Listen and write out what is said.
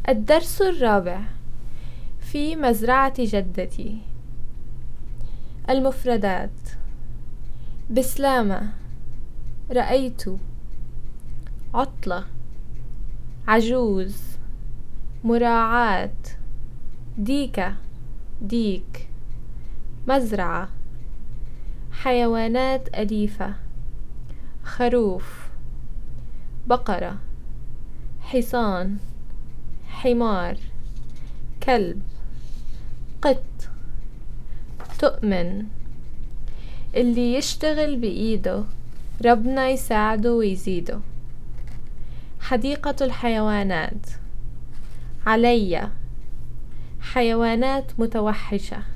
الدرس الرابع في مزرعة جدتي المفردات بسلامة رأيت عطلة عجوز مراعاة ديكة ديك مزرعة حيوانات أليفة خروف بقرة حصان حمار كلب قط تؤمن اللي يشتغل بإيده ربنا يساعده ويزيده حديقة الحيوانات علي حيوانات متوحشة